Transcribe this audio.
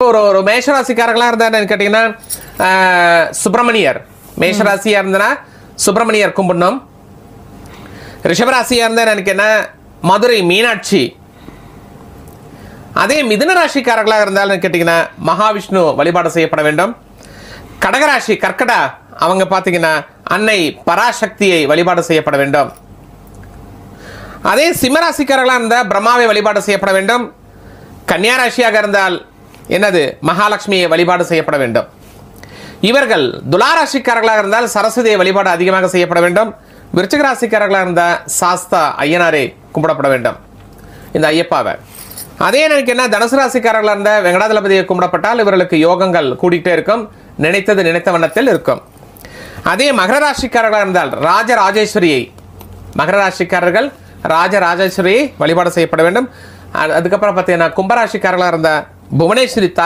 ஒரு ஒரு மேஷராசிக்காரர்களாக இருந்தா கேட்டிங்கன்னா ஆஹ், சுப்பிரமணியர் மேஷராசியாக இருந்தனா சுப்பிரமணியர் கும்பிடணும் ரிஷபராசியாக இருந்தா எனக்கு என்ன மதுரை மீனாட்சி அதே மிதுன ராசிக்காரர்களாக இருந்தாலும் கேட்டிங்கன்னா மகாவிஷ்ணு வழிபாடு செய்யப்பட வேண்டும் கடகராசி கர்க்கடா அவங்க பார்த்தீங்கன்னா அன்னை பராசக்தியை வழிபாடு செய்யப்பட வேண்டும் அதே சிம்மராசிக்காரர்களாக இருந்தால் பிரம்மாவை வழிபாடு செய்யப்பட வேண்டும் கன்னியாராசியாக இருந்தால் என்னது மகாலட்சுமியை வழிபாடு செய்யப்பட வேண்டும் இவர்கள் துலாராசிக்காரர்களாக இருந்தால் சரஸ்வதியை வழிபாடு அதிகமாக செய்யப்பட வேண்டும் விருச்சிக ராசிக்காரர்களாக இருந்தால் சாஸ்தா ஐயனாரை கும்பிடப்பட வேண்டும் இந்த ஐயப்பாவை அதே எனக்கு என்ன தனுசு ராசிக்காரர்களாக இருந்தால் வெங்கடாதளபதியை கும்பிடப்பட்டால் இவர்களுக்கு யோகங்கள் கூடிக்கிட்டே இருக்கும் நினைத்தது நினைத்த வண்ணத்தில் இருக்கும் அதே மகர ராசிக்காரர்களாக இருந்தால் ராஜராஜேஸ்வரியை மகர ராசிக்காரர்கள் ராஜராஜேஸ்வரியை வழிபாடு செய்யப்பட வேண்டும் அ- அதுக்கப்புறம் பார்த்தீங்கன்னா கும்பராசிக்காரர்களாக இருந்தால் புவனேஸ்வரி தாய்